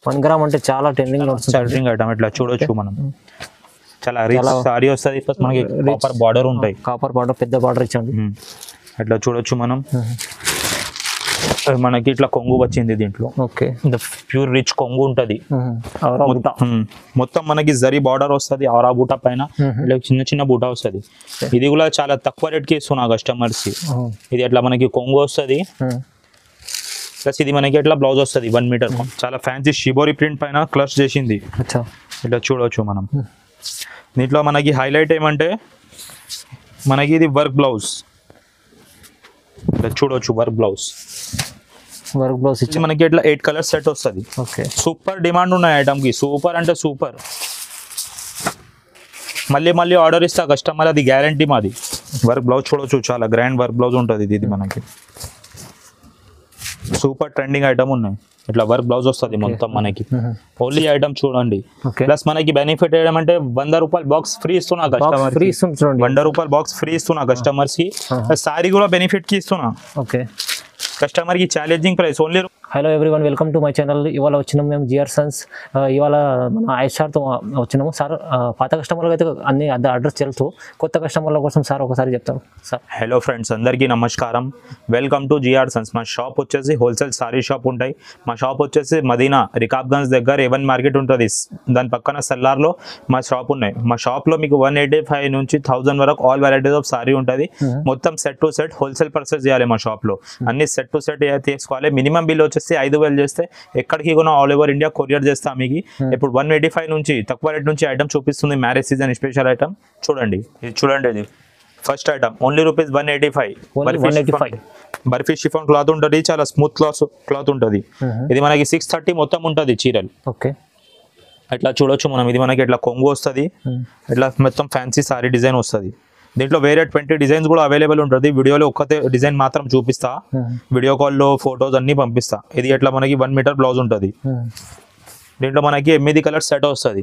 One gram అంటే చాలా trending నడుస్తుంది చార్జింగ్ ఐటమ్ ఇట్లా చూడొచ్చు మనం చాలా రిచ్ చాలా- సారీ వస్తుంది ప్లస్ మనకి కాపర్ బార్డర్ ఉంటాయి కాపర్ బార్డర్ పెద్ద బార్డర్ ఇచ్చండి మ్మ్. అట్లా చూడొచ్చు మనం మనకి ఇట్లా కొంగు వచ్చింది దీంట్లో ఓకే ప్యూర్ రిచ్ కొంగు ఉంటది అవరా బుట్ట మ్మ్. మొత్తం మనకి జరీ బార్డర్ వస్తుంది ఆరా బూట పైన ఇట్లా చిన్న చిన్న బూట వస్తుంది ఇది కూడా చాలా తక్కువ రేట్కి ఇస్తున్నా కస్టమర్స్ ఇది అట్లా మనకి కొంగు వస్తుంది ప్లస్ ఇది మనకి ఎట్లా బ్లౌజ్ వస్తుంది వన్ మీటర్ చాలా ఫ్యాన్సీ షిబోరి ప్రింట్ పైన క్లచ్ చేసింది అచ్చా ఇట్లా చూడొచ్చు మనం దీంట్లో మనకి హైలైట్ ఏమంటే మనకి ఇది వర్క్ బ్లౌజ్ ఇట్లా చూడొచ్చు వర్క్ బ్లౌజ్ వర్క్ బ్లౌజ్ ఇది ఇచ్చి మనకి ఇట్లా ఎయిట్ కలర్ సెట్ వస్తుంది ఓకే సూపర్ డిమాండ్ ఉన్నాయి ఐటమ్కి సూపర్ అంటే సూపర్ మళ్ళీ మళ్ళీ ఆర్డర్ ఇస్తా కస్టమర్ అది గ్యారంటీ మాది వర్క్ బ్లౌజ్ చూడొచ్చు చాలా గ్రాండ్ వర్క్ బ్లౌజ్ ఉంటుంది ఇది ఇది మనకి సూపర్ ట్రెండింగ్ ఐటమ్ ఉన్నాయి ఇట్లా వర్క్ బ్లౌజ్ వస్తుంది మొత్తం మనకి ఓన్లీ ఐటమ్ చూడండి ఓకే ప్లస్ మనకి బెనిఫిట్ ఏమంటే వంద రూపాయలు బాక్స్ ఫ్రీ ఇస్తున్నా కస్టమర్ ఫ్రీ ఇస్తుంది చూడండి వంద రూపాయలు బాక్స్ ఫ్రీ ఇస్తున్నా కస్టమర్స్ కి సారీ కూడా బెనిఫిట్ కి ఇస్తున్నా ఓకే కస్టమర్ కి challenging price only hello everyone welcome to my channel ఇవాళ వచ్చినాము మేము జిఆర్ సన్స్ ఆ, ఇవాళ మన ఐషార్తో వచ్చినాము సార్ ఆ, పాత కస్టమర్లకు అయితే అన్ని అద్దె అడ్రస్ తెలుసు కొత్త కస్టమర్ల కోసం సార్ ఒకసారి చెప్తారు సార్ హలో ఫ్రెండ్స్ అందరికీ నమస్కారం వెల్కమ్ టు జిఆర్ సన్స్ మా షాప్ వచ్చేసి హోల్సేల్ సారీ షాప్ ఉంటాయి మా షాప్ వచ్చేసి మదీనా రికాబ్గంజ్ దగ్గర ఎవన్ మార్కెట్ ఉంటుంది దాని పక్కన సెల్లార్లో మా షాప్ ఉన్నాయి మా షాప్లో మీకు వన్ ఎయిటీ ఫైవ్ నుంచి థౌసండ్ వరకు ఆల్ వెరైటీస్ ఆఫ్ సారీ ఉంటుంది మొత్తం set to set wholesale purchase చేయాలి మా షాప్లో అన్ని సెట్ టు సెట్ తీసుకోవాలి మినిమం బిల్ వచ్చేసి ఐదు వేలు చేస్తే ఎక్కడికి కూడా ఆల్ ఓవర్ ఇండియా కొరియర్ చేస్తాం మీకు ఇప్పుడు వన్ ఎయిటీ ఫైవ్ నుంచి తక్కువ రేట్ నుంచి ఐటమ్ చూపిస్తుంది మ్యారేజ్ సీజన్ స్పెషల్ ఐటమ్ చూడండి ఇది చూడండి ఇది first item only rupees one eighty five Only 185. Barfi chiffon cloth ఉంటుంది చాలా స్మూత్ క్లాత్ క్లాత్ ఉంటుంది ఇది మనకి సిక్స్ థర్టీ మొత్తం ఉంటుంది చీరలు ఓకే ఇట్లా చూడొచ్చు మనం ఇది మనకి ఇట్లా కొంగు వస్తుంది ఇట్లా మొత్తం ఫ్యాన్సీ సారీ డిజైన్ వస్తుంది దీంట్లో వేరే ట్వంటీ డిజైన్స్ కూడా అవైలబుల్ ఉంటుంది వీడియోలో ఒక్కతే డిజైన్ మాత్రం చూపిస్తా వీడియో కాల్లో ఫొటోస్ అన్ని పంపిస్తా ఇది ఇట్లా మనకి వన్ మీటర్ బ్లౌజ్ ఉంటుంది దీంట్లో మనకి ఎనిమిది కలర్ సెట్ వస్తుంది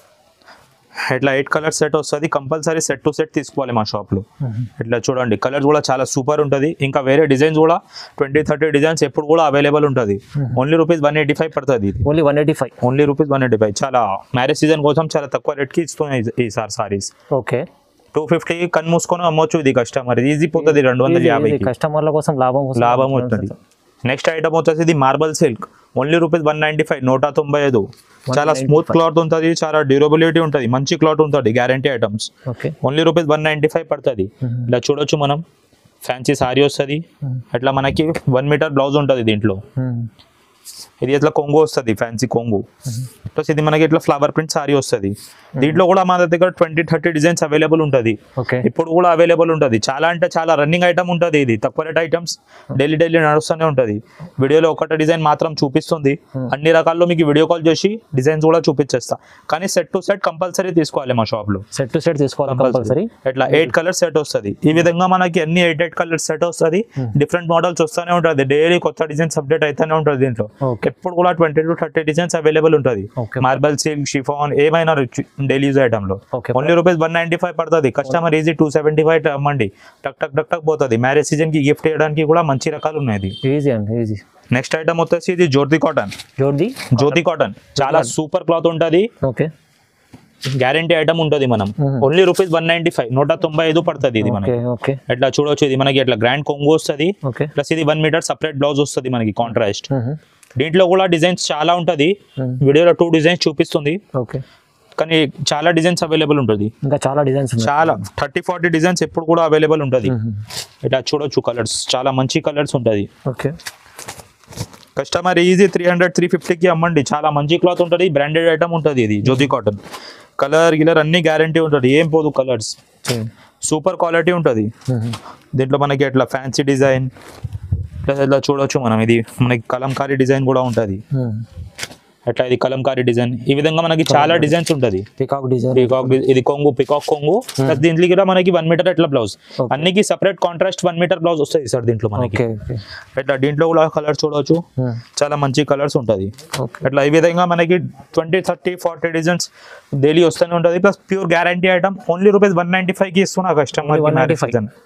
ఇట్లా ఎయిట్ కలర్ సెట్ వస్తుంది కంపల్సరీ సెట్ టు సెట్ తీసుకోవాలి మా షాప్లో ఇట్లా చూడండి కలర్స్ కూడా చాలా సూపర్ ఉంటుంది ఇంకా వేరే డిజైన్స్ కూడా ట్వంటీ థర్టీ డిజైన్స్ ఎప్పుడు కూడా అవైలబుల్ ఉంటుంది only rupees one eighty five పడుతుంది ఇది only one eighty five only rupees one eighty five చాలా మ్యారేజ్ సీజన్ కోసం చాలా తక్కువ రేట్కి ఇస్తున్నాయి ఈ sir saris okay two fifty కన్ను మూసుకొని అమ్మొచ్చు ఇది కస్టమర్ ఈజీ పోతుంది రెండు వందల యాభై కస్టమర్ల కోసం లాభం కోసం లాభం అవుతుంది నెక్స్ట్ ఐటమ్ వచ్చేసి ఇది marble silk only rupees one ninety five నూట తొంభై ఐదు చాలా స్మూత్ క్లాత్ ఉంటుంది చాలా డ్యూరబిలిటీ ఉంటుంది మంచి క్లాత్ ఉంటుంది guarantee items okay only rupees one ninety five పడుతుంది ఇలా చూడొచ్చు మనం ఫ్యాన్సీ సారీ వస్తుంది అట్లా మనకి వన్ మీటర్ బ్లౌజ్ ఉంటుంది దీంట్లో ఇది ఇట్లా కొంగు వస్తుంది ఫ్యాన్సీ కొంగు ప్లస్ ఇది మనకి ఇట్లా ఫ్లవర్ ప్రింట్ సారీ వస్తుంది దీంట్లో కూడా మన దగ్గర ట్వంటీ థర్టీ డిజైన్స్ అవైలబుల్ ఉంటుంది ఓకే ఇప్పుడు కూడా అవైలబుల్ ఉంటుంది చాలా అంటే చాలా రన్నింగ్ ఐటమ్ ఉంటుంది ఇది తక్కువ రేట్ ఐటమ్స్ డైలీ డైలీ నడుస్తూనే ఉంటుంది వీడియోలో ఒకటి డిజైన్ మాత్రం చూపిస్తుంది అన్ని రకాల్లో మీకు వీడియో కాల్ చేసి డిజైన్స్ కూడా చూపించేస్తా కానీ సెట్ టు సెట్ కంపల్సరీ తీసుకోవాలి మా షాప్లో సెట్ టు సెట్ తీసుకోవాలి కంపల్సరీ ఇట్లా ఎయిట్ కలర్ సెట్ వస్తుంది ఈ విధంగా మనకి అన్ని ఎయిట్ ఎయిట్ కలర్ సెట్ వస్తుంది డిఫరెంట్ మోడల్స్ వస్తూనే ఉంటుంది డైలీ కొత్త డిజైన్స్ అప్డేట్ అవుతూనే ఉంటుంది దీంట్లో ఓకే ఎప్పుడు కూడా twenty two thirty designs available ఉంటుంది Okay. మార్బల్ సిల్క్ షిఫాన్ ఏమైనా డైలీ యూజ్ ఐటమ్ లో Okay. Only rupees one ninety five పడుతుంది customer easy two seventy five అమ్మండి టక్ టక్ టక్ టక్ పోతుంది మ్యారేజ్ సీజన్ కి గిఫ్ట్ చేయడానికి కూడా మంచి రకాలు ఉన్నాయి ఈజీ అండి ఈజీ నెక్స్ట్ ఐటమ్ వచ్చేసి ఇది జ్యోతి కాటన్ జోర్ది జ్యోతి కాటన్ చాలా సూపర్ క్లాత్ ఉంటుంది ఓకే గ్యారంటీ ఐటమ్ ఉంటుంది మనం Mhm. Only rupees one ninety five నూట తొంభై ఐదు పడుతుంది ఇది ఓకే మనకి ఓకే ఇట్లా చూడొచ్చు ఇది మనకి ఇట్లా గ్రాండ్ కొంగు వస్తుంది ఓకే ప్లస్ ఇది వన్ మీటర్ సపరేట్ బ్లౌజ్ వస్తుంది మనకి కాంట్రాస్ట్ దీంట్లో కూడా డిజైన్స్ చాలా ఉంటుంది వీడియోలో టూ డిజైన్స్ చూపిస్తుంది ఓకే కానీ చాలా డిజైన్స్ అవైలబుల్ ఉంటుంది ఇంకా చాలా డిజైన్స్ ఉన్నాయి చాలా థర్టీ ఫార్టీ డిజైన్స్ ఎప్పుడు కూడా అవైలబుల్ ఉంటుంది ఇట్లా చూడొచ్చు కలర్స్ చాలా మంచి కలర్స్ ఉంటుంది okay customer easy three hundred three ఫిఫ్టీకి అమ్మండి చాలా మంచి క్లాత్ ఉంటుంది బ్రాండెడ్ ఐటమ్ ఉంటుంది ఇది జ్యోతి కాటన్ కలర్ గిలర్ అన్ని గ్యారంటీ ఉంటుంది ఏం పోదు కలర్స్ సూపర్ క్వాలిటీ ఉంటుంది దీంట్లో మనకి అట్లా ఫ్యాన్సీ డిజైన్ ప్లస్ ఇట్లా చూడొచ్చు మనం ఇది మనకి కలంకారీ డిజైన్ కూడా ఉంటుంది అట్లా ఇది కలంకారీ డిజైన్ ఈ విధంగా మనకి చాలా డిజైన్స్ ఉంటుంది పికాక్ డిజైన్ పికాక్ ఇది కొంగు పికాక్ కొంగు ప్లస్ దీంట్లో కూడా మనకి వన్ మీటర్ ఎట్లా బ్లౌజ్ Okay. అన్నికి separate contrast one metre blouse వస్తుంది సార్ దీంట్లో మనకి ఓకే ఓకే ఇట్లా దీంట్లో కూడా కలర్ చూడవచ్చు చాలా మంచి కలర్స్ ఉంటుంది ఓకే అట్లా ఈ విధంగా మనకి twenty thirty forty designs daily వస్తూనే ఉంటుంది plus pure guarantee item only rupees one ninety ఫైవ్కి ఇస్తున్నా customer Only 195.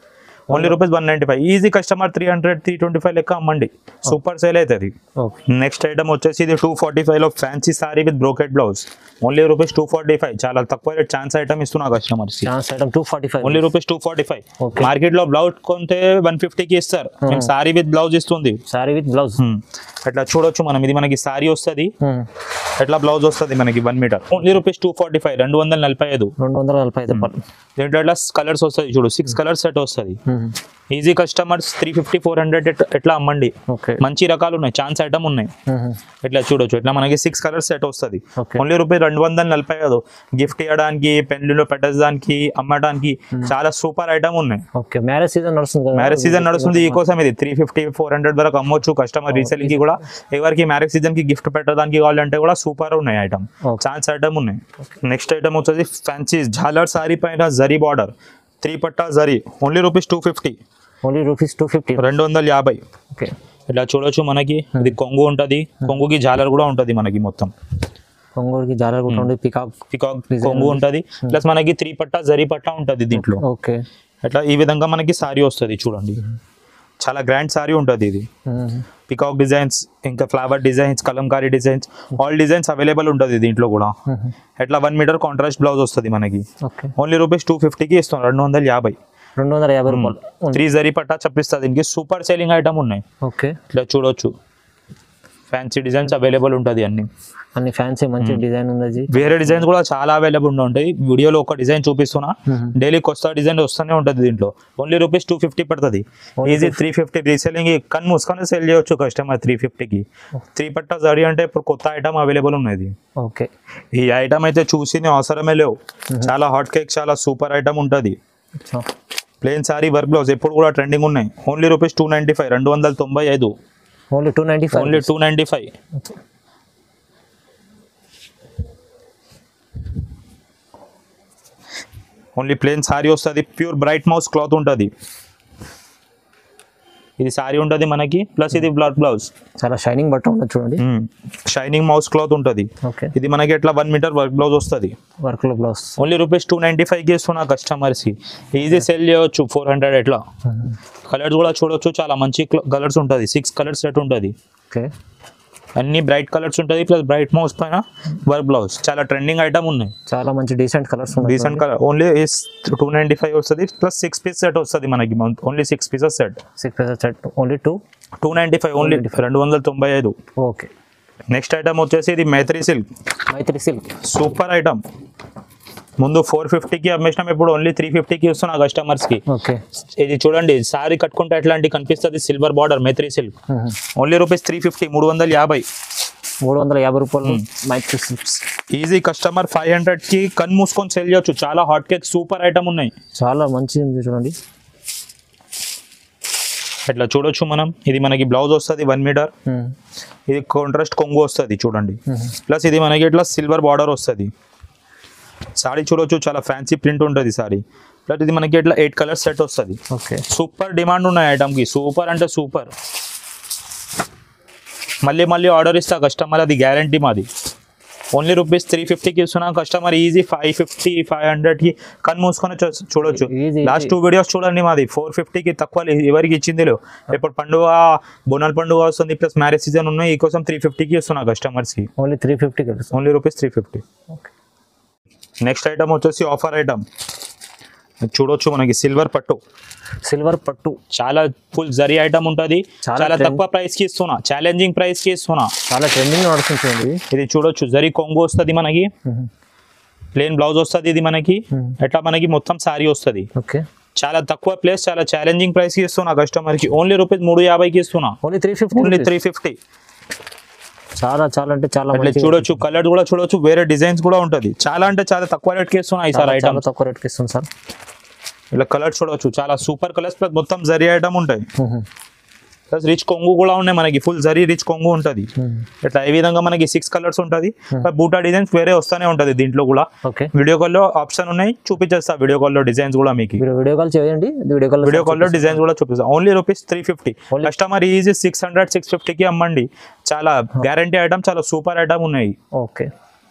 Only rupees one ninety five easy customer three hundred three twenty five లెక్క అమ్మండి సూపర్ సేల్ అవుతుంది ఓకే నెక్స్ట్ ఐటమ్ వచ్చేసి ఇది two forty five లో fancy sari with brocade blouse only rupees two forty five చాలా తక్కువ rate chance item ఇస్తున్నా customers chance item two forty five only rupees two forty five Okay. Market లో blouse కొంటే one ఫిఫ్టీకి ఇస్తారు మేము సారీ విత్ బ్లౌజ్ ఇస్తుంది సారీ విత్ బ్లౌజ్ Hmm. అట్లా చూడొచ్చు మనం ఇది మనకి సారీ వస్తుంది ఎట్లా బ్లౌజ్ వస్తుంది మనకి one metre only rupees two forty five రెండు వందల నలభై ఐదు రెండు వందల నలభై ఐదు రూపాయలు దీంట్లో ఎట్లా కలర్స్ వస్తాయి చూడు సిక్స్ కలర్స్ సెట్ వస్తుంది Hmm. Easy customers three fifty four hundred ఎట్లా అమ్మండి ఓకే మంచి రకాలు ఉన్నాయి ఛాన్స్ ఐటమ్ ఉన్నాయి ఇట్లా చూడొచ్చు ఇట్లా మనకి సిక్స్ కలర్స్ సెట్ వస్తుంది ఓకే ఓన్లీ రూపీస్ రెండు వందల నలభై ఐదు గిఫ్ట్ ఇవ్వడానికి పెళ్లిలో పెట్టడానికి అమ్మడానికి చాలా సూపర్ ఐటమ్ ఉన్నాయి ఓకే మ్యారేజ్ సీజన్ నడుస్తుంది కదా మ్యారేజ్ సీజన్ నడుస్తుంది ఈ కోసం ఇది త్రీ ఫిఫ్టీ ఫోర్ హండ్రెడ్ వరకు అమ్మొచ్చు కస్టమర్ రీసెల్లింగ్ కి కూడా ఎవరికి మ్యారేజ్ సీజన్ కి గిఫ్ట్ పెట్టడానికి కావాలంటే కూడా సూపర్ ఉన్నాయి ఐటమ్ Okay. ఛాన్స్ ఐటమ్ ఉన్నాయి నెక్స్ట్ ఐటమ్ వచ్చేసి ఫ్యాన్సీ జాలర్ సారీ పైన జరీ బార్డర్ త్రీ పట్టా జరీ only rupees two fifty only rupees two fifty రెండు వందల యాభై ఓకే ఇట్లా చూడొచ్చు మనకి ఇది కొంగు ఉంటది కొంగుకి జాలర్ కూడా ఉంటది మనకి మొత్తం కొంగూరుకి జాలర్ గుట్ట ఉండి పికాక్ పికాక్ కొంగు ఉంటది ప్లస్ మనకి త్రీ పట్టా జరీ పట్టా ఉంటది దీంట్లో ఓకే అట్లా ఈ విధంగా మనకి సారీ వస్తుంది చూడండి చాలా గ్రాండ్ సారీ ఉంటుంది ఇది పికాక్ డిజైన్స్ ఇంకా flower designs kalamkari designs all designs available ఉంటుంది దీంట్లో కూడా ఎట్లా వన్ మీటర్ కాంట్రాస్ట్ బ్లౌజ్ వస్తుంది మనకి ఓకే ఓన్లీ రూపీస్ టూ ఫిఫ్టీకి ఇస్తాం రెండు వందల యాభై రెండు వందల యాభై రూపాయలు త్రీ జరీ పట్టా చెప్పిస్తుంది దీనికి సూపర్ సేలింగ్ ఐటమ్ ఉన్నాయి ఓకే ఇట్లా చూడొచ్చు ఫ్యాన్సీ డిజైన్స్ అవైలబుల్ ఉంటుంది అన్ని అన్ని ఫ్యాన్సీ మంచి డిజైన్ ఉన్నది వేరే డిజైన్స్ కూడా చాలా అవైలబుల్ ఉంటాయి వీడియోలో ఒక డిజైన్ చూపిస్తున్నా డైలీ కొత్త డిజైన్ వస్తూనే ఉంటుంది దీంట్లో ఓన్లీ రూపీస్ టూ ఫిఫ్టీ పడుతుంది ఈజీ త్రీ ఫిఫ్టీ రీసెల్లింగ్ కన్ను మూసుకొని సెల్ చేయొచ్చు కస్టమర్ త్రీ ఫిఫ్టీకి త్రీ పట్టా జడి అంటే ఇప్పుడు కొత్త ఐటమ్ అవైలబుల్ ఉన్నది ఓకే ఈ ఐటమ్ అయితే చూసి అవసరమే లేవు చాలా హాట్ కేక్ చాలా సూపర్ ఐటమ్ ఉంటుంది ప్లేన్ సారీ వర్క్ బ్లౌజ్ ఎప్పుడు కూడా ట్రెండింగ్ ఉన్నాయి only rupees two ninety five రెండు వందల తొంభై ఐదు only two ninety five only two ninety five only plane sorry వస్తుంది ప్యూర్ బ్రైట్ మౌస్ క్లాత్ ఉంటుంది ఇది సారీ ఉంటుంది మనకి ప్లస్ ఇది బ్లడ్ బ్లౌజ్ చాలా షైనింగ్ బట్ట ఉన్నది చూడండి షైనింగ్ మౌస్ క్లాత్ ఉంటుంది ఓకే ఇది మనకి ఎట్లా వన్ మీటర్ వర్క్ బ్లౌజ్ వస్తుంది వర్క్ లో blouse only rupees two ninety ఫైవ్కి ఇస్తున్నా కస్టమర్స్కి ఈజీ సెల్ చేయవచ్చు ఫోర్ హండ్రెడ్ ఎట్లా కలర్స్ కూడా చూడొచ్చు చాలా మంచి కలర్స్ ఉంటుంది సిక్స్ కలర్స్ సెట్ ఉంటుంది ఓకే అన్ని బ్రైట్ కలర్స్ ఉంటుంది ప్లస్ బ్రైట్ మౌస్ పైన వర్క్ బ్లౌజ్ చాలా ట్రెండింగ్ ఐటమ్ ఉన్నాయి చాలా మంచి డీసెంట్ కలర్స్ ఉన్నాయి decent colour only two ninety five వస్తుంది ప్లస్ సిక్స్ పీస్ సెట్ వస్తుంది మనకి only six pieces set six set only two two ninety five only రెండు వందల తొంభై ఐదు ఓకే నెక్స్ట్ ఐటమ్ వచ్చేసి ఇది Maitri silk Maitri silk super item ముందు ఫోర్ ఫిఫ్టీకి అమ్మేసినాం ఇప్పుడు ఓన్లీ త్రీ ఫిఫ్టీకి ఇస్తున్నా కస్టమర్స్కి ఓకే ఇది చూడండి సారీ కట్టుకుంటే ఎట్లాంటి కనిపిస్తుంది silver border Maitri silk only rupees three fifty మూడు వందల యాభై మూడు వందల యాభై రూపాయలు Maitri silks easy customer five హండ్రెడ్కి కన్ మూసుకొని సెల్ చేయొచ్చు చాలా హాట్ కేక్ సూపర్ ఐటమ్ ఉన్నాయి చాలా మంచిది ఉంది చూడండి ఇట్లా చూడొచ్చు మనం ఇది మనకి బ్లౌజ్ వస్తుంది వన్ మీటర్ ఇది కాంట్రాస్ట్ కొంగు వస్తుంది చూడండి ప్లస్ ఇది మనకి ఇట్లా సిల్వర్ బార్డర్ వస్తుంది సారీ చూడొచ్చు చాలా ఫ్యాన్సీ ప్రింట్ ఉంటుంది సారీ ప్లస్ ఇది మనకి ఇట్లా ఎయిట్ కలర్స్ సెట్ వస్తుంది ఓకే సూపర్ డిమాండ్ ఉన్నాయి ఐటమ్కి సూపర్ అంటే సూపర్ మళ్ళీ మళ్ళీ ఆర్డర్ ఇస్తా కస్టమర్ అది గ్యారంటీ మాది ఓన్లీ రూపీస్ త్రీ ఫిఫ్టీకి ఇస్తున్నా customer easy five fifty five హండ్రెడ్కి కన్ను మూసుకొని చూ- చూడొచ్చు Easy, last easy. Two videos చూడండి మాది ఫోర్ ఫిఫ్టీకి తక్కువ లే- ఎవరికి ఇచ్చింది లేవు ఇప్పుడు పండుగ బోనాల పండుగ వస్తుంది ప్లస్ మ్యారేజ్ సీజన్ ఉన్నాయి ఈ కోసం త్రీ ఫిఫ్టీకి ఇస్తున్నా కస్టమర్స్కి ఓన్లీ త్రీ ఫిఫ్టీ కదా only rupees three fifty okay next item వచ్చేసి ఆఫర్ ఐటమ్ చూడొచ్చు మనకి సిల్వర్ పట్టు సిల్వర్ పట్టు చాలా ఫుల్ జరీ ఐటమ్ ఉంటుంది చాలా చాలా trend- తక్కువ ప్రైస్ కి ఇస్తున్నా ఛాలెంజింగ్ ప్రైస్ కి ఇస్తున్నా చాలా ట్రెండింగ్ నడుస్తుంది చూడండి ఇది చూడొచ్చు జరీ కొంగు వస్తుంది మనకి ప్లేన్ బ్లౌజ్ వస్తుంది ఇది మనకి Hmm. ఎట్లా మనకి మొత్తం సారీ వస్తుంది ఓకే చాలా తక్కువ ప్లేస్ చాలా ఛాలెంజింగ్ ప్రైస్ కి ఇస్తున్నా కస్టమర్ కి ఓన్లీ రూపీస్ మూడు యాభైకి ఇస్తున్నా only three fifty only three fifty చాలా చాలా అంటే చాలా అట్లా మంచిగా చూడొచ్చు కలర్ కూడా చూడొచ్చు వేరే డిజైన్స్ కూడా ఉంటుంది చాలా అంటే చాలా తక్కువ రేట్ కి ఇస్తున్నా ఈ సార్ చాలా ఐటమ్ చాలా తక్కువ రేట్కి ఇస్తుంది సార్ ఇలా కలర్ చూడొచ్చు చాలా సూపర్ కలర్స్ ప్లస్ మొత్తం జరీ ఐటమ్ ఉంటాయి ప్లస్ రిచ్ కొంగు కూడా ఉన్నాయి మనకి ఫుల్ జరీ రిచ్ కొంగు ఉంటుంది ఇట్లా ఈ విధంగా మనకి సిక్స్ కలర్స్ ఉంటుంది బూటా డిజైన్స్ వేరే వస్తూనే ఉంటుంది దీంట్లో కూడా ఓకే వీడియో కాల్లో ఆప్షన్ ఉన్నాయి చూపించేస్తా వీడియో కాల్లో డిజైన్స్ కూడా మీకు మీరు వీడియో కాల్ చేయండి వీడియో కాల్ వీడియో కాల్లో డిజైన్స్ కూడా చూపిస్తా only rupees three fifty Only- customer easy six hundred six ఫిఫ్టీకి అమ్మండి చాలా గ్యారంటీ ఐటమ్ చాలా సూపర్ ఐటమ్ ఉన్నాయి ఓకే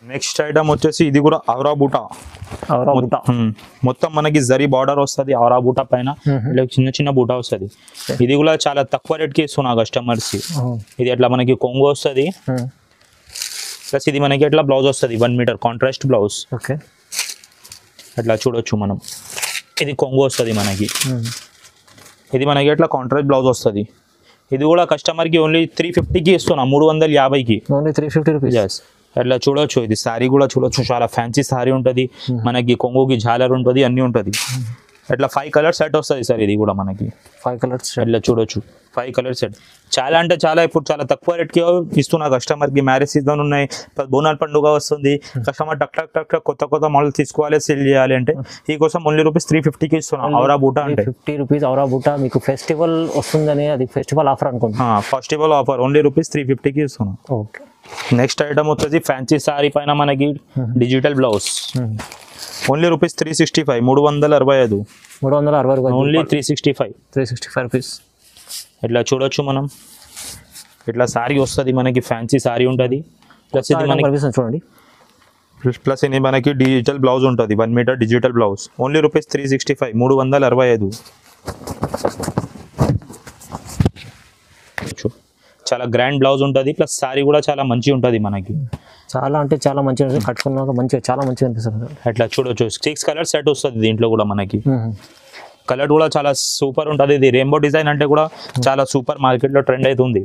నెక్స్ట్ ఐటమ్ వచ్చేసి ఇది కూడా అవరా బూటా అవరా బుట్ట మ్మ్. మొత్తం మనకి జరీ బార్డర్ వస్తుంది అవరా బూటా పైన ఇలా చిన్న చిన్న బూటా వస్తుంది ఇది కూడా చాలా తక్కువ రేట్కి ఇస్తున్నా కస్టమర్స్ ఇది అట్లా మనకి కొంగు వస్తుంది ప్లస్ ఇది మనకి అట్లా బ్లౌజ్ వస్తుంది one metre contrast blouse okay అట్లా చూడొచ్చు మనం ఇది కొంగు వస్తుంది మనకి ఇది మనకి అట్లా కాంట్రాస్ట్ బ్లౌజ్ వస్తుంది ఇది కూడా కస్టమర్కి ఓన్లీ త్రీ ఫిఫ్టీకి ఇస్తున్నా మూడు వందల యాభైకి only three fifty rupees yes అట్లా చూడొచ్చు ఇది శారీ కూడా చూడొచ్చు చాలా ఫ్యాన్సీ శారీ ఉంటుంది మనకి కొంగుకి జాలర్ ఉంటుంది అన్నీ ఉంటుంది అట్లా ఫైవ్ కలర్ సెట్ వస్తుంది సార్ ఇది కూడా మనకి ఫైవ్ కలర్స్ అట్లా చూడొచ్చు ఫైవ్ కలర్ సెట్ చాలా అంటే చాలా ఇప్పుడు చాలా తక్కువ రేట్కి ఇస్తున్నా కస్టమర్కి మ్యారేజ్ సీజన్ ఉన్నాయి ప్లస్ బోనాల పండుగ వస్తుంది కస్టమర్ టక్ టక్ టక్ టక్ కొత్త కొత్త మోడల్ తీసుకోవాలి సెల్ చేయాలి అంటే ఈ కోసం ఓన్లీ రూపీస్ త్రీ ఫిఫ్టీకి ఇస్తున్నా అవరా బూటా అంటే ఫిఫ్టీ రూపీస్ అవరా బుట్ట మీకు ఫెస్టివల్ వస్తుందని అది ఫెస్టివల్ ఆఫర్ అనుకుంటా festival offer only rupees three ఫిఫ్టీకి ఇస్తున్నా ఓకే నెక్స్ట్ ఐటమ్ వచ్చేసి ఫ్యాన్సీ సారీ పైన మనకి digital blouse only rupees three sixty five మూడు వందల అరవై ఐదు మూడు వందల అరవై only three sixty five three sixty five rupees ఇట్లా చూడొచ్చు మనం ఇట్లా సారీ వస్తుంది మనకి ఫ్యాన్సీ సారీ ఉంటుంది ప్లస్ ఇది మనకి కనిపిస్తుంది చూడండి ప్లస్ ఇది మనకి డిజిటల్ బ్లౌజ్ ఉంటుంది one metre digital blouse only rupees three sixty five మూడు వందల అరవై ఐదు చూ- చాలా గ్రాండ్ బ్లౌజ్ ఉంటుంది ప్లస్ సారీ కూడా చాలా మంచి ఉంటుంది మనకి చాలా అంటే చాలా మంచిగా ఉంటుంది కట్టుకున్నాక మంచిగా చాలా మంచిగా అనిపిస్తుంది అట్లా చూడొచ్చు సిక్స్ కలర్ సెట్ వస్తుంది దీంట్లో కూడా మనకి కలర్ కూడా చాలా సూపర్ ఉంటుంది ఇది రెయిన్బో డిజైన్ అంటే కూడా చాలా సూపర్ మార్కెట్లో ట్రెండ్ అవుతుంది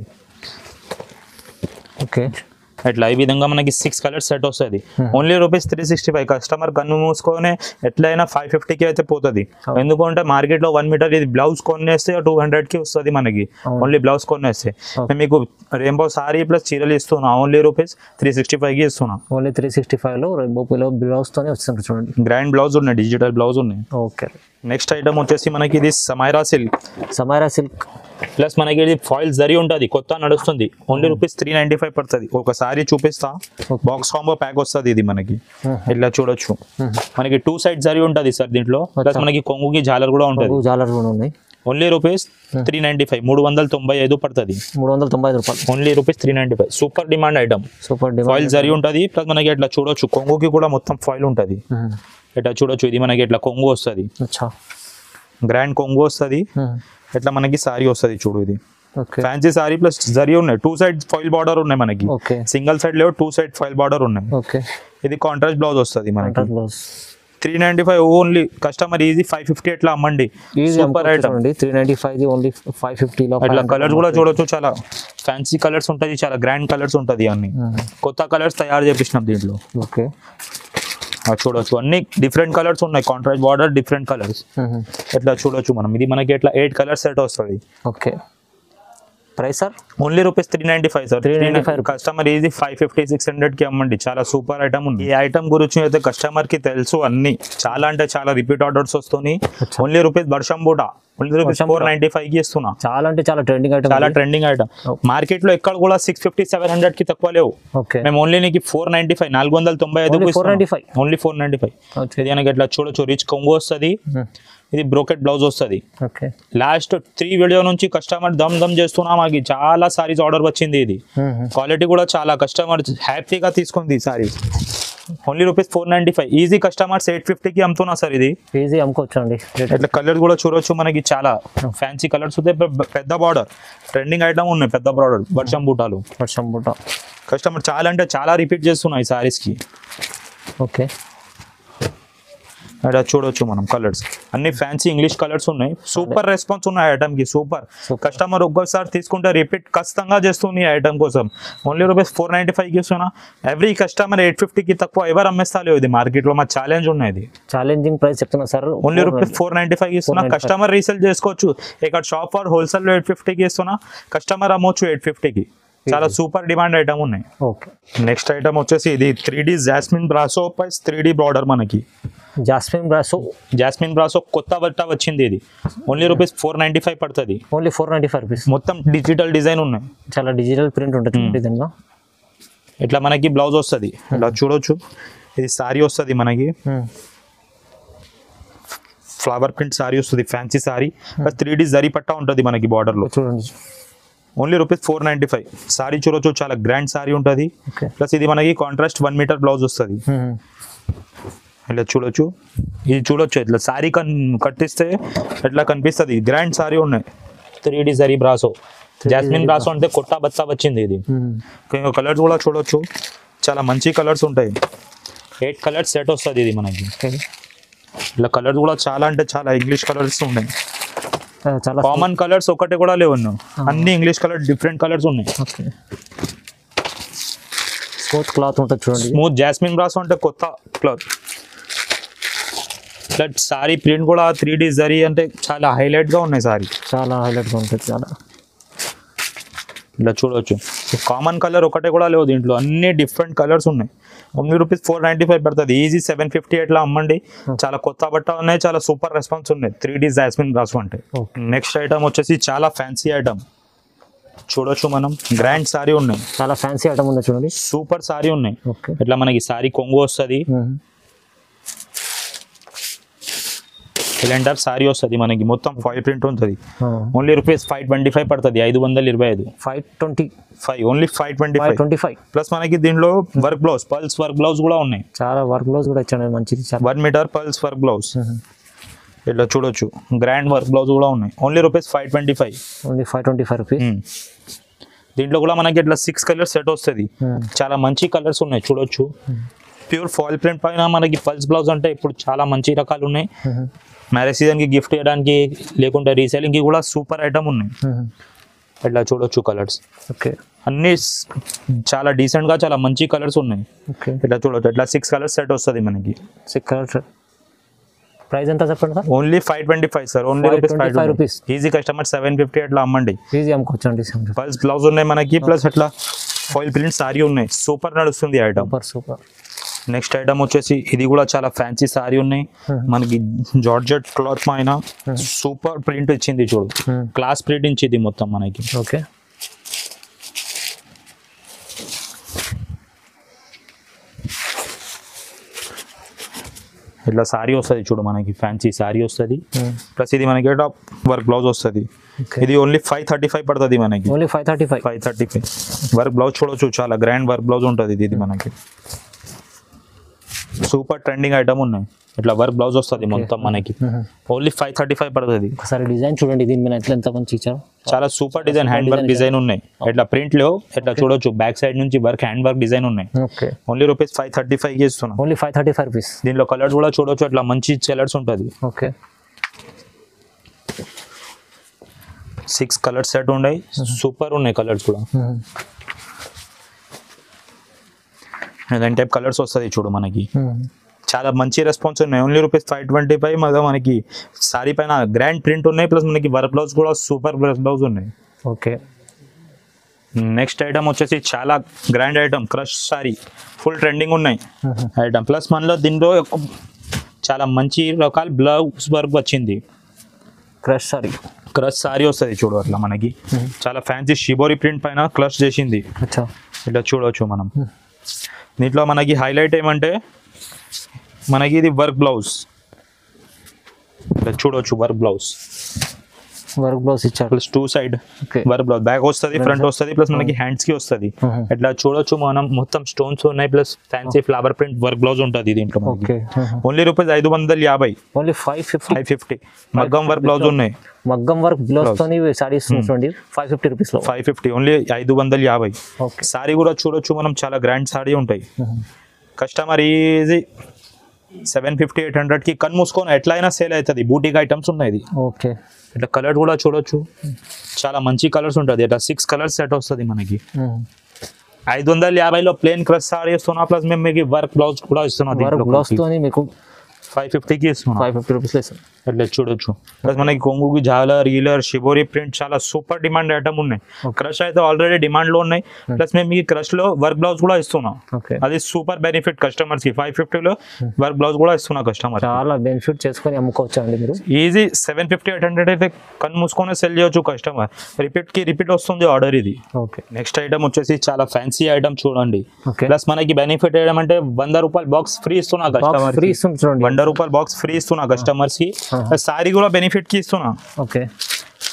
ఓకే అట్లా ఈ విధంగా మనకి సిక్స్ కలర్ సెట్ వస్తుంది only rupees three sixty five customer కన్ను మూసుకొని ఎట్లయినా ఫైవ్ ఫిఫ్టీకి అయితే పోతుంది ఎందుకంటే మార్కెట్లో వన్ మీటర్ ఇది బ్లౌజ్ కొనేస్తే టూ హండ్రెడ్కి వస్తుంది మనకి అవును. ఓన్లీ బ్లౌజ్ కొనేస్తే మేము మీకు రెయిన్బో సారీ ప్లస్ చీరలు ఇస్తున్నాం ఓన్లీ రూపీస్ త్రీ సిక్స్టీ ఫైవ్కి ఇస్తున్నాం ఓన్లీ త్రీ సిక్స్టీ ఫైవ్లో రెయిన్బో పిలో బ్లౌజ్తోనే వస్తుంది చూడండి గ్రాండ్ బ్లౌజ్ ఉన్నాయి డిజిటల్ బ్లౌజ్ ఉన్నాయి ఓకే నెక్స్ట్ ఐటమ్ వచ్చేసి మనకి ఇది Samaira silk Samaira silk plus మనకి ఇది ఫాయిల్ జరీ ఉంటుంది కొత్త నడుస్తుంది only rupees three ninety five పడుతుంది ఒకసారి చూపిస్తా Okay. బాక్స్ కాంబో ప్యాక్ వస్తుంది ఇది మనకి Mhm. ఇట్లా చూడొచ్చు మనకి టూ సైడ్ జరీ ఉంటుంది సార్ దీంట్లో ప్లస్ మనకి కొంగుకి జాలర్ కూడా ఉంటుంది జాలర్ కూడా ఉన్నాయి only rupees three ninety five మూడు వందల తొంభై ఐదు పడుతుంది మూడు వందల తొంభై ఐదు రూపాయలు only rupees three ninety five super demand item super foil demand జరీ ఉంటుంది ప్లస్ మనకి ఇట్లా చూడొచ్చు కొంగుకి కూడా మొత్తం ఫాయిల్ ఉంటుంది ఇట్లా చూడొచ్చు ఇది మనకి ఇట్లా కొంగు వస్తుంది అచ్చా గ్రాండ్ కొంగు వస్తుంది ఇట్లా మనకి సారీ వస్తుంది చూడు ఇది ఓకే ఫ్యాన్సీ సారీ ప్లస్ జరీ ఉన్నాయి టూ సైడ్ ఫాయిల్ బార్డర్ ఉన్నాయి మనకి ఓకే సింగిల్ సైడ్ లేవు టూ సైడ్ ఫైల్ బార్డర్ ఉన్నాయి ఓకే ఇది కాంట్రాస్ట్ బ్లౌజ్ వస్తుంది మనకి contract blouse three ninety five only customer easy five fifty ఎట్లా అమ్మండి ఈజీ సూపర్ ఐటమ్ చూడండి three ninety five only five ఫిఫ్టీలో అట్లా కలర్స్ కూడా చూడొచ్చు చాలా ఫ్యాన్సీ కలర్స్ ఉంటుంది చాలా గ్రాండ్ కలర్స్ ఉంటుంది అన్ని కొత్త కలర్స్ తయారు చేపించినాం దీంట్లో ఓకే అది చూడొచ్చు అన్ని డిఫరెంట్ కలర్స్ ఉన్నాయి కాంట్రాస్ట్ బార్డర్ డిఫరెంట్ కలర్స్ ఎట్లా చూడొచ్చు మనం ఇది మనకి ఎట్లా ఎయిట్ కలర్స్ సెట్ వస్తుంది okay price sir only rupees three ninety five sir 395 customer easy five fifty six hundred కి అమ్మండి చాలా సూపర్ ఐటమ్ ఉంది ఈ ఐటమ్ గురించి అయితే కస్టమర్ కి తెలుసు అన్ని చాలా అంటే చాలా రిపీట్ ఆర్డర్స్ వస్తున్నాయి ఓన్లీ రూపీస్ వర్షం బూట ఓన్లీ రూపీస్ వర్షం ఫోర్ బూట. నైన్టీ ఫైవ్ కి ఇస్తున్నా చాలా అంటే చాలా ట్రెండింగ్ ఐటమ్ చాలా ట్రెండింగ్ ఐటమ్ Oh. మార్కెట్ లో ఎక్కడ కూడా సిక్స్ ఫిఫ్టీ సెవెన్ హండ్రెడ్ కి తక్కువ లేవు ఓకే మేము ఓన్లీ నీకు ఫోర్ నైన్టీ ఫైవ్ నాలుగు వందల తొంభై ఐదు Only 495. Only four ninety five okay ఇది మనకి ఎట్లా చూడొచ్చు రిచ్ కొంగు వస్తుంది ఇది బ్రోకెట్ బ్లౌజ్ వస్తుంది ఓకే లాస్ట్ త్రీ వీడియో నుంచి కస్టమర్ దమ్ దమ్ చేస్తున్నా మాకు చాలా సారీస్ ఆర్డర్ వచ్చింది ఇది క్వాలిటీ కూడా చాలా కస్టమర్ హ్యాపీగా తీసుకుంది ఈ saris only rupees four ninety five easy customers eight ఫిఫ్టీకి అమ్ముతున్నా సార్ ఇది ఈజీ అమ్ముకోవచ్చు అండి ఇట్లా కలర్ కూడా చూడొచ్చు మనకి చాలా ఫ్యాన్సీ కలర్స్ ఉంటాయి పె- పెద్ద బార్డర్ ట్రెండింగ్ ఐటమ్ ఉన్నాయి పెద్ద బార్డర్ వర్షం బూటాలు వర్షం బుట్ట కస్టమర్ చాలా అంటే చాలా రిపీట్ చేస్తున్నాయి ఈ సారీస్కి ఓకే ఇక్కడ చూడొచ్చు మనం కలర్స్ అన్ని ఫ్యాన్సీ ఇంగ్లీష్ కలర్స్ ఉన్నాయి సూపర్ రెస్పాన్స్ ఉన్నాయి ఐటమ్ కి సూపర్ Super. కస్టమర్ ఒక్కసారి తీసుకుంటే రిపీట్ ఖచ్చితంగా చేస్తుంది ఈ ఐటమ్ కోసం only rupees four ninety five కి ఇస్తున్నా ఎవ్రీ కస్టమర్ ఎయిట్ ఫిఫ్టీకి తక్కువ ఎవరు అమ్మేస్తాలేవు ఇది మార్కెట్ లో మా ఛాలెంజ్ ఉన్నాయి ఇది ఛాలెంజింగ్ ప్రైస్ చెప్తున్నా sir only rupees four ninety five ఇస్తున్నా 495. కస్టమర్ రీసేల్ చేసుకోవచ్చు ఇక్కడ షాప్ ఫర్ హోల్సేల్ లో ఎయిట్ ఫిఫ్టీకి ఇస్తున్నా కస్టమర్ అమ్మొచ్చు ఎయిట్ ఫిఫ్టీకి చాలా సూపర్ డిమాండ్ ఐటమ్ ఉన్నాయి ఓకే నెక్స్ట్ ఐటమ్ వచ్చేసి ఇది three D jasmine brasso plus three D border మనకి జాస్మిన్ బ్రాసో జాస్మిన్ బ్రాసో కొత్త బట్ట వచ్చింది ఇది only rupees four ninety five పడుతుంది only four ninety five rupees మొత్తం డిజిటల్ డిజైన్ ఉన్నాయి చాలా డిజిటల్ ప్రింట్ ఉంటుంది చూడండి దీనిలో ఇట్లా మనకి బ్లౌజ్ వస్తుంది ఇట్లా చూడొచ్చు ఇది సారీ వస్తుంది మనకి ఫ్లవర్ ప్రింట్ సారీ వస్తుంది fancy sari three D zari పట్టా ఉంటుంది మనకి border లో చూడండి only rupees four ninety five sari చూడొచ్చు చాలా గ్రాండ్ సారీ ఉంటుంది ఓకే ప్లస్ ఇది మనకి కాంట్రాస్ట్ వన్ మీటర్ బ్లౌజ్ వస్తుంది ఇట్లా చూడొచ్చు ఇది చూడొచ్చు ఇట్లా సారీ కన్ కట్టిస్తే ఎట్లా కనిపిస్తుంది గ్రాండ్ సారీ ఉన్నాయి three D zari brasso jasmine brasso అంటే కొత్త బత్తా వచ్చింది ఇది కలర్స్ కూడా చూడొచ్చు చాలా మంచి కలర్స్ ఉంటాయి ఎయిట్ కలర్స్ సెట్ వస్తుంది ఇది మనకి ఓకే ఇలా కలర్స్ కూడా చాలా అంటే చాలా ఇంగ్లీష్ కలర్స్ ఉన్నాయి చాలా కామన్ కలర్స్ ఒకటి కూడా లేవు అన్ని ఇంగ్లీష్ కలర్ డిఫరెంట్ కలర్స్ ఉన్నాయి ఓకే స్మూత్ క్లాత్ ఉంటుంది చూడండి స్మూత్ జాస్మిన్ బ్రాసో అంటే కొత్త క్లాత్ ఇట్లా సారీ ప్రింట్ కూడా త్రీ డీ జరీ అంటే చాలా హైలైట్ గా ఉన్నాయి సారీ చాలా హైలైట్గా ఉంటుంది చాలా ఇలా చూడొచ్చు కామన్ కలర్ ఒకటే కూడా లేవు దీంట్లో అన్ని డిఫరెంట్ కలర్స్ ఉన్నాయి only rupees four ninety five పడుతుంది ఈజీ సెవెన్ ఫిఫ్టీ ఎట్లా అమ్మండి చాలా కొత్త బట్ట ఉన్నాయి చాలా సూపర్ రెస్పాన్స్ ఉన్నాయి త్రీ డీ జాస్మిన్ బ్రాసో అంటే ఓకే నెక్స్ట్ ఐటమ్ వచ్చేసి చాలా ఫ్యాన్సీ ఐటమ్ చూడొచ్చు మనం గ్రాండ్ సారీ ఉన్నాయి చాలా ఫ్యాన్సీ ఐటమ్ ఉంది చూడండి సూపర్ సారీ ఉన్నాయి ఓకే ఇట్లా మనకి సారీ కొంగు వస్తుంది సిలిండర్ సారీ వస్తుంది మనకి మొత్తం ఫైవ్ ప్రింట్ ఉంటుంది only rupees five twenty five పడుతుంది ఐదు వందల ఇరవై ఐదు five twenty five only five twenty five five twenty five plus మనకి దీంట్లో work blouse plus work blouse కూడా ఉన్నాయి చాలా వర్క్ బ్లౌజ్ కూడా ఇచ్చాను మంచిది చాలా one metre plus work blouse ఇట్లా చూడొచ్చు గ్రాండ్ వర్క్ బ్లౌజ్ కూడా ఉన్నాయి only rupees five twenty five only five twenty five rupees దీంట్లో కూడా మనకి ఇట్లా సిక్స్ కలర్స్ సెట్ వస్తుంది చాలా మంచి కలర్స్ ఉన్నాయి చూడొచ్చు ప్యూర్ ఫాయిల్ ప్రింట్ పైన మనకి పల్స్ బ్లౌజ్ అంటే ఇప్పుడు చాలా మంచి రకాలు ఉన్నాయి మ్యారేజ్ సీజన్కి గిఫ్ట్ చేయడానికి లేకుంటే రీసేలింగ్కి కూడా సూపర్ ఐటమ్ ఉన్నాయి ఇట్లా చూడొచ్చు కలర్స్ ఓకే అన్ని స్- చాలా డీసెంట్గా చాలా మంచి కలర్స్ ఉన్నాయి ఓకే ఇట్లా చూడొచ్చు ఇట్లా సిక్స్ కలర్స్ సెట్ వస్తుంది మనకి సిక్స్ కలర్స్ ప్రైస్ ఎంత చెప్పండి sir only five twenty five sir only rupees 525 five rupees. Easy customer seven fifty అట్లా అమ్మండి ఈజీ అమ్ముకోవచ్చండి పల్స్ బ్లౌజ్ ఉన్నాయి మనకి ప్లస్ అట్లా ఫాయిల్ ప్రింట్ సారీ ఉన్నాయి సూపర్ నడుస్తుంది item super super next item వచ్చేసి ఇది కూడా చాలా ఫ్యాన్సీ సారీ ఉన్నాయి మనకి జార్జెట్ క్లాత్ పైన సూపర్ ప్రింట్ ఇచ్చింది చూడు క్లాస్ ప్రింట్ ఇచ్చింది మొత్తం మనకి ఓకే ఇట్లా సారీ వస్తుంది చూడు మనకి ఫ్యాన్సీ సారీ వస్తుంది ప్లస్ ఇది మనకి వర్క్ బ్లౌజ్ వస్తుంది Okay. ఇది ఓన్లీ ఫైవ్ థర్టీ ఫైవ్ పడుతుంది మనకి only five thirty five five thirty five work blouse చూడొచ్చు చాలా గ్రాండ్ వర్క్ బ్లౌజ్ ఉంటుంది ఇది ఇది మనకి సూపర్ ట్రెండింగ్ ఐటమ్ ఉన్నాయి ఇట్లా వర్క్ బ్లౌజ్ వస్తుంది మొత్తం మనకి ఓన్లీ ఫైవ్ థర్టీ ఫైవ్ పడుతుంది ఒకసారి డిజైన్ చూడండి దీని మీద ఎట్లా ఎంత మంచి ఇచ్చారు చాలా super design hand work design design ఉన్నాయి ఇట్లా ప్రింట్ లో ఇట్లా చూడొచ్చు బ్యాక్ సైడ్ నుంచి వర్క్ హ్యాండ్ వర్క్ డిజైన్ ఉన్నాయి okay only rupees five thirty five ఇస్తున్నాం only five thirty five rupees దీనిలో కలర్స్ కూడా చూడొచ్చు అట్లా మంచి కలర్స్ ఉంటుంది ఓకే సిక్స్ కలర్స్ సెట్ ఉన్నాయి సూపర్ ఉన్నాయి కలర్స్ కూడా దాని టైప్ కలర్స్ వస్తుంది చూడు మనకి చాలా మంచి రెస్పాన్స్ ఉన్నాయి only rupees five twenty five మళ్ళీ మనకి సారీ పైన గ్రాండ్ ప్రింట్ ఉన్నాయి ప్లస్ మనకి వర్క్ బ్లౌజ్ కూడా సూపర్ వర్క్ బ్లౌజ్ ఉన్నాయి ఓకే నెక్స్ట్ ఐటమ్ వచ్చేసి చాలా grand item crush sari full trending ఉన్నాయి ఐటమ్ ప్లస్ మనలో దీనిలో ఒక చాలా మంచి రకాల బ్లౌజ్ వర్క్ వచ్చింది క్రష్ సారీ క్రష్ సారీ వస్తుంది చూడు అట్లా మనకి చాలా ఫ్యాన్సీ షిబోరి ప్రింట్ పైన క్రష్ చేసింది అచ్చా ఇట్లా చూడవచ్చు మనం దీంట్లో మనకి హైలైట్ ఏమంటే మనకి ఇది వర్క్ బ్లౌజ్ ఇట్లా చూడవచ్చు వర్క్ బ్లౌజ్ వర్క్ బ్లౌజ్ ఇచ్చారు plus two side okay work blouse back వస్తుంది ఫ్రంట్ వస్తుంది ప్లస్ మనకి హ్యాండ్స్ కి వస్తుంది ఇట్లా చూడొచ్చు మనం మొత్తం స్టోన్స్ ఉన్నాయి plus fancy flower print work blouse ఉంటుంది దీంట్లో ఓకే ఓన్లీ రూపీస్ ఐదు వందల యాభై only five fifty five fifty మగ్గం వర్క్ బ్లౌజ్ ఉన్నాయి మగ్గం వర్క్ బ్లౌజ్ తోని సారీస్ చూడండి ఫైవ్ ఫిఫ్టీ రూపీస్ లో ఫైవ్ ఫిఫ్టీ ఓన్లీ ఐదు వందల యాభై ఓకే సారీ కూడా చూడొచ్చు మనం చాలా గ్రాండ్ సారీ ఉంటాయి customer easy seven fifty eight హండ్రెడ్కి కన్ మూసుకొని ఎట్లయినా సేల్ అవుతుంది బూటిక్ ఐటమ్స్ ఉన్నాయి ఇది ఓకే ఇట్లా కలర్ కూడా చూడొచ్చు చాలా మంచి కలర్స్ ఉంటుంది ఇట్లా సిక్స్ కలర్స్ సెట్ వస్తుంది మనకి ఐదు వందల యాభైలో ప్లేన్ క్రష్ సారీ ఇస్తున్నా ప్లస్ మేము మీకు వర్క్ బ్లౌజ్ కూడా ఇస్తున్నాం వర్క్ బ్లౌజ్ తోని మీకు ఫైవ్ ఫిఫ్టీకి ఇస్తున్నాం ఫైవ్ ఫిఫ్టీ రూపీస్ లేదు అట్లా చూడొచ్చు ప్లస్ మనకి కొంగుకి జాలర్ ఈలర్ షిబోరి ప్రింట్ చాలా సూపర్ డిమాండ్ ఐటమ్ ఉన్నాయి క్రష్ అయితే ఆల్రెడీ డిమాండ్ లో ఉన్నాయి ప్లస్ మేము మీకు క్రష్ లో వర్క్ బ్లౌజ్ కూడా ఇస్తున్నాం ఓకే అది సూపర్ బెనిఫిట్ కస్టమర్స్ కి ఫైవ్ ఫిఫ్టీలో వర్క్ బ్లౌజ్ కూడా ఇస్తున్నా కస్టమర్ చాలా బెనిఫిట్ చేసుకొని అమ్ముకోవచ్చు అండి మీరు easy seven fifty eight hundred అయితే కన్ను మూసుకొని సెల్ చేయొచ్చు కస్టమర్ రిపీట్ కి రిపీట్ వస్తుంది ఆర్డర్ ఇది ఓకే నెక్స్ట్ ఐటమ్ వచ్చేసి చాలా ఫ్యాన్సీ ఐటమ్ చూడండి ఓకే ప్లస్ మనకి బెనిఫిట్ ఏమంటే వంద రూపాయల బాక్స్ ఫ్రీ ఇస్తున్నా కస్టమర్ ఫ్రీ ఇస్తుంది చూడండి వంద రూపాయల బాక్స్ ఫ్రీ ఇస్తున్నా కస్టమర్స్ కి Uh-huh. సారీ కూడా బెనిఫిట్ కి ఇస్తున్నా ఓకే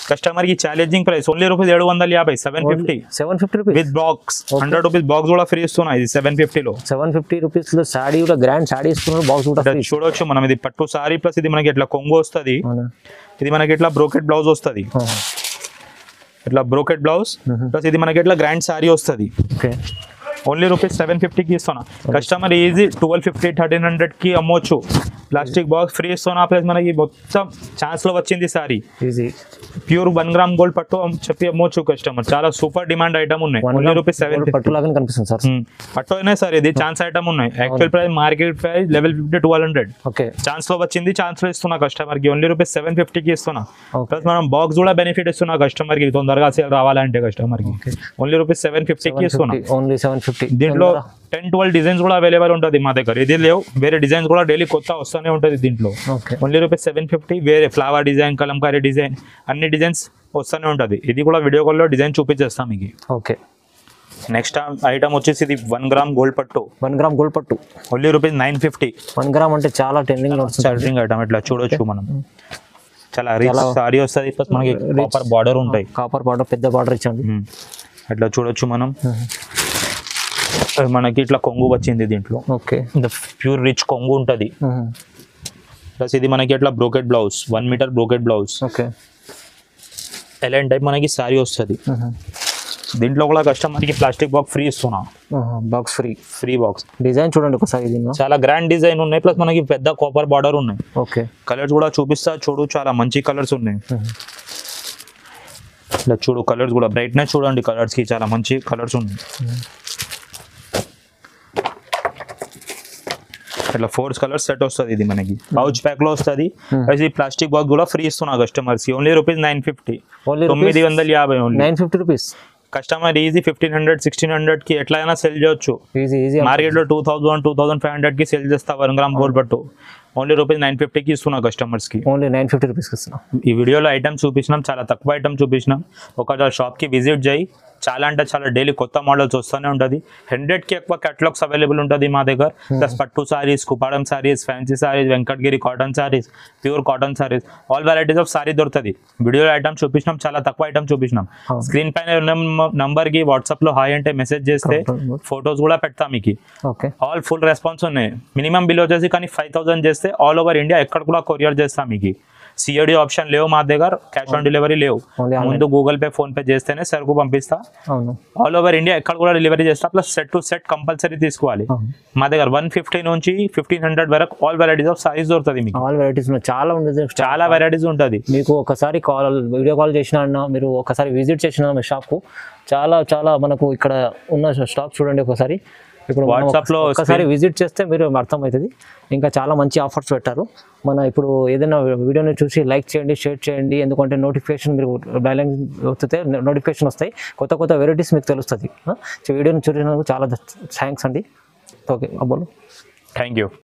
కస్టమర్ కి ఛాలెంజింగ్ ప్రైస్ ఓన్లీ రూపీస్ ఏడు వందల యాభై seven fifty seven fifty rupees with box hundred rupees box కూడా ఫ్రీ ఇస్తున్నా ఇది సెవెన్ ఫిఫ్టీలో సెవెన్ ఫిఫ్టీ రూపీస్ లో శాడీ కూడా గ్రాండ్ శాడీ ఇస్తున్నారు బాక్స్ కూడా free. చూడొచ్చు మనం ఇది పట్టు సారీ ప్లస్ ఇది మనకి ఇట్లా కొంగు వస్తుంది అవునా ఇది మనకి ఇట్లా బ్రోకెట్ బ్లౌజ్ వస్తుంది ఆహా. ఇట్లా బ్రోకెట్ బ్లౌజ్ Mhm. ప్లస్ ఇది మనకి ఇట్లా గ్రాండ్ సారీ వస్తుంది ఓకే ఓన్లీ రూపీస్ సెవెన్ ఫిఫ్టీకి ఇస్తున్నా customer easy twelve fifty thirteen హండ్రెడ్కి అమ్మొచ్చు ప్లాస్టిక్ బాక్స్ ఫ్రీ ఇస్తున్నా ప్లస్ మనకి మొత్తం ఛాన్స్లో వచ్చింది sari easy pure one gram gold పట్టు అమ్- చెప్పి అమ్మొచ్చు కస్టమర్ చాలా సూపర్ డిమాండ్ ఐటమ్ ఉన్నాయి వన్ ఓన్లీ రూపీస్ సెవెన్ పట్టు లాగానే కనిపిస్తుంది సార్ పట్టు అయినా సార్ ఇది ఛాన్స్ ఐటమ్ ఉన్నాయి actual price market price level fifty twelve hundred okay chance లో వచ్చింది ఛాన్స్ లో ఇస్తున్నా కస్టమర్ కి ఓన్లీ రూపీస్ సెవెన్ ఫిఫ్టీకి ఇస్తున్నా Okay. ప్లస్ మనం బాక్స్ కూడా బెనిఫిట్ ఇస్తున్నా కస్టమర్ కి తొందరగా సేల్ రావాలంటే కస్టమర్ కి ఓన్లీ రూపీస్ సెవెన్ ఫిఫ్టీకి ఇస్తున్నా ఓన్లీ సెవెన్ ఫిఫ్టీ దీంట్లో టెన్ ట్వెల్వ్ డిజైన్స్ కూడా అవైలబుల్ ఉంటుంది మా దగ్గర ఇది లేవు వేరే డిజైన్స్ కూడా డైలీ కొత్త వస్తూనే ఉంటుంది దీంట్లో okay only rupees seven fifty వేరే ఫ్లవర్ డిజైన్ కలంకారీ డిజైన్ అన్ని డిజైన్స్ వస్తూనే ఉంటుంది ఇది కూడా వీడియో కాల్లో డిజైన్ చూపించేస్తాం మీకు ఓకే నెక్స్ట్ ఐటమ్ వచ్చేసి ఇది వన్ గ్రామ్ గోల్డ్ పట్టు వన్ గ్రామ్ గోల్డ్ పట్టు only rupees nine fifty one gram అంటే చాలా ట్రెండింగ్ లో వస్తుంది చార్జింగ్ ఐటమ్ ఇట్లా చూడొచ్చు మనం చాలా రిచ్ చాలా- సారీ వస్తుంది ప్లస్ మనకి Rich. కాపర్ బార్డర్ ఉంటాయి కాపర్ బార్డర్ పెద్ద బార్డర్ ఇచ్చండి మ్మ్. అట్లా చూడొచ్చు మనం మనకి ఇట్లా కొంగు వచ్చింది దీంట్లో ఓకే ప్యూర్ రిచ్ కొంగు ఉంటుంది ప్లస్ ఇది మనకి ఇట్లా brocade blouse one metre brocade blouse okay ఎలాంటి టైప్ మనకి సారీ వస్తుంది దీంట్లో కూడా కస్టమర్కి ప్లాస్టిక్ బాక్స్ ఫ్రీ ఇస్తున్నా box free free box design చూడండి ఒకసారి దీనిలో చాలా గ్రాండ్ డిజైన్ ఉన్నాయి ప్లస్ మనకి పెద్ద కాపర్ బార్డర్ ఉన్నాయి ఓకే కలర్స్ కూడా చూపిస్తా చూడు చాలా మంచి కలర్స్ ఉన్నాయి ఇట్లా చూడు కలర్స్ కూడా బ్రైట్నెస్ చూడండి కలర్స్ కి చాలా మంచి కలర్స్ ఉన్నాయి ఇట్లా ఫోర్ కలర్స్ సెట్ వస్తుంది ఇది మనకి పౌచ్ ప్యాక్ లో వస్తుంది అది ప్లాస్టిక్ బాక్స్ కూడా ఫ్రీ ఇస్తున్నా కస్టమర్స్ కి only rupees nine fifty only తొమ్మిది వందల యాభై only nine fifty rupees customer easy fifteen hundred sixteen hundred కి ఎట్లయినా సెల్ చేయొచ్చు ఈజీ ఈజీ మార్కెట్ లో two thousand two thousand five hundred కి సెల్ చేస్తా వన్ గ్రామ్ గోల్డ్ పట్టు ఓన్లీ రూపీస్ నైన్ ఫిఫ్టీకి ఇస్తున్నా కస్టమర్స్ కి ఓన్లీ నైన్ ఫిఫ్టీ రూపీస్కి ఇస్తున్నాం ఈ వీడియోలో ఐటమ్స్ చూపించినాం చాలా తక్కువ ఐటమ్ చూపించినాం ఒక షాప్కి విజిట్ చేయి చాలా అంటే చాలా డైలీ కొత్త మోడల్స్ వస్తూనే ఉంటుంది హండ్రెడ్కి ఎక్కువ కేటలాగ్స్ అవైలబుల్ ఉంటుంది మా దగ్గర ప్లస్ పట్టు saris kuppadam saris fancy saris Venkatagiri cotton saris pure cotton saris all varieties of sari దొరుకుతుంది వీడియోలో ఐటమ్ చూపించినాం చాలా తక్కువ ఐటమ్ చూపించినాం అవును. స్క్రీన్ పైన ఉన్న నంబర్కి వాట్సాప్లో హాయ్ అంటే మెసేజ్ చేస్తే ఫొటోస్ కూడా పెడతాం మీకు ఓకే ఆల్ ఫుల్ రెస్పాన్స్ ఉన్నాయి మినిమం బిల్ వచ్చేసి కానీ ఫైవ్ థౌసండ్ చేస్తే ఆల్ ఓవర్ ఇండియా ఎక్కడ కూడా కొరియర్ చేస్తాం మీకు సిఓడి ఆప్షన్ లేవు మా దగ్గర క్యాష్ ఆన్ డెలివరీ లేవు Only online. ముందు గూగుల్ పే ఫోన్ పే చేస్తేనే సరుకు పంపిస్తా అవును ఆల్ ఓవర్ ఇండియా ఎక్కడ కూడా డెలివరీ చేస్తా plus set to set compulsory తీసుకోవాలి అవును మా దగ్గర వన్ ఫిఫ్టీ నుంచి ఫిఫ్టీన్ హండ్రెడ్ వరకు ఆల్ వెరైటీస్ ఆఫ్ సారీస్ దొరుకుతుంది మీకు ఆల్ వెరైటీస్ చాలా ఉండేది చాలా వెరైటీస్ ఉంటుంది మీకు ఒకసారి కాల్ వీడియో కాల్ చేసిన అన్న మీరు ఒకసారి విజిట్ చేసిన మీ షాప్కు చాలా చాలా మనకు ఇక్కడ ఉన్న స్టాక్ చూడండి ఒకసారి ఇప్పుడు మనం WhatsApp లో ఒకసారి విజిట్ చేస్తే మీరు అర్థమవుతుంది ఇంకా చాలా మంచి ఆఫర్స్ పెట్టారు మన ఇప్పుడు ఏదైనా వీడియోని చూసి లైక్ చేయండి షేర్ చేయండి ఎందుకంటే నోటిఫికేషన్ మీరు బ్యాలెన్స్ వస్తే నోటిఫికేషన్ వస్తాయి కొత్త కొత్త వెరైటీస్ మీకు తెలుస్తుంది వీడియోని చూసినందుకు చాలా థ్యాంక్స్ అండి ఓకే అబ్బోలు థ్యాంక్ యూ